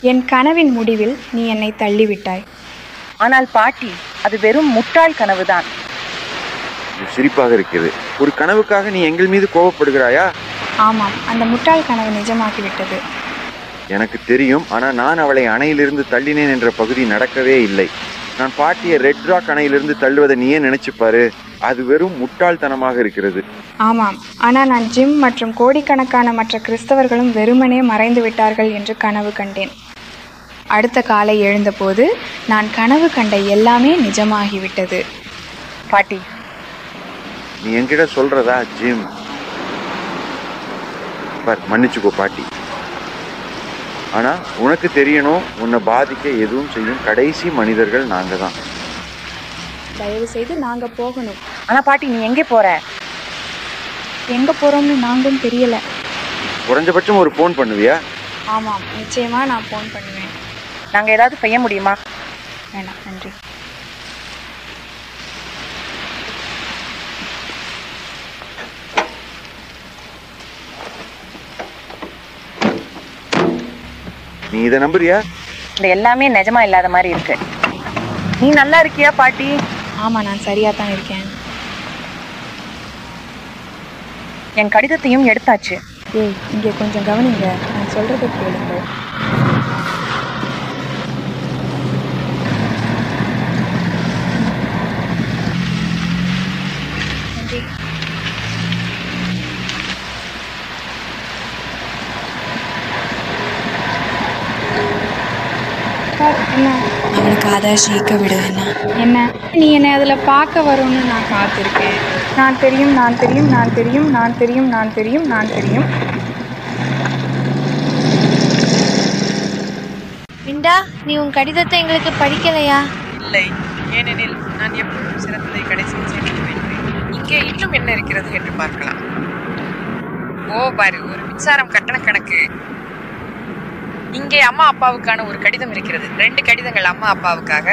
என் கனவின் முடிவில் நீ என்னை தள்ளிவிட்டாய் ஆனால் பாட்டி அது வெறும் முட்டாள் கனவுதான் இது சிரிப்பாக இருக்கிறது ஒரு கனவுக்காக நீ எங்கள் மீது கோபப்படுகிறாயா ஆமாம் அந்த முட்டாள் கனவு நிஜமாகிவிட்டது எனக்கு தெரியும் ஆனால் நான் அவளை அணையிலிருந்து தள்ளினேன் என்ற பகுதி நடக்கவே இல்லை நான் பாட்டியை ரெட் ராக் அணையிலிருந்து தள்ளுவதை நீயே நினைச்சு பாரு அது வெறும் முட்டாள்தனமாக இருக்கிறது ஆமாம் ஆனால் நான் ஜிம் மற்றும் கோடிக்கணக்கான மற்ற கிறிஸ்தவர்களும் வெறுமனே மறைந்து விட்டார்கள் என்று கனவு கண்டேன் அடுத்த காலை எழுந்தபோது நான் கனவு கண்ட எல்லாமே நிஜமாகிவிட்டது பாட்டி நீ என்கிட்ட சொல்றதா ஜிம் பார் மன்னிச்சுக்கோ பாட்டி ஆனா உனக்கு தெரியணும் உன்னை பாதிக்க எதுவும் செய்யும் கடைசி மனிதர்கள் நாங்க தான் தயவு செய்து நாங்கள் போகணும் ஆனா பாட்டி நீ எங்கே போற எங்கே போகிறோம்னு நாங்களும் தெரியல குறைஞ்சபட்சம் ஒரு ஃபோன் பண்ணுவியா ஆமாம் நிச்சயமாக நான் ஃபோன் பண்ணுவேன் நாங்க ஏதாவது செய்ய முடியுமா வேணாம் நன்றி நீ இதை நம்புறியா இந்த எல்லாமே நிஜமா இல்லாத மாதிரி இருக்கு நீ நல்லா இருக்கியா பாட்டி ஆமாம் நான் சரியாக தான் இருக்கேன் என் கடிதத்தையும் எடுத்தாச்சு ஏய் இங்கே கொஞ்சம் கவனிங்க நான் சொல்கிறத கேளுங்க என்ன அவனுக்கு ஆதாஷ் ஈக்க விடு என்ன என்ன நீ என்னை அதில் பார்க்க வரும்னு நான் காத்திருக்கேன் நான் தெரியும் நான் தெரியும் நான் தெரியும் நான் தெரியும் நான் தெரியும் நான் தெரியும் விண்டா நீ உன் கடிதத்தை எங்களுக்கு படிக்கலையா இல்லை ஏனெனில் நான் எப்பொழுதும் சிறந்ததை கடைசியில் சேமித்து வைக்கிறேன் இங்கே இன்னும் என்ன இருக்கிறது என்று பார்க்கலாம் ஓ பாரு ஒரு மின்சாரம் கட்டண கணக்கு இங்கே அம்மா அப்பாவுக்கான ஒரு கடிதம் இருக்கிறது ரெண்டு கடிதங்கள் அம்மா அப்பாவுக்காக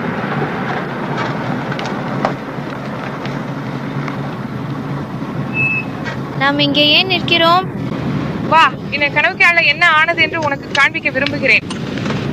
நாம் இங்கே ஏன் நிற்கிறோம் வா இந்த கனவுக்கால என்ன ஆனது என்று உனக்கு காண்பிக்க விரும்புகிறேன்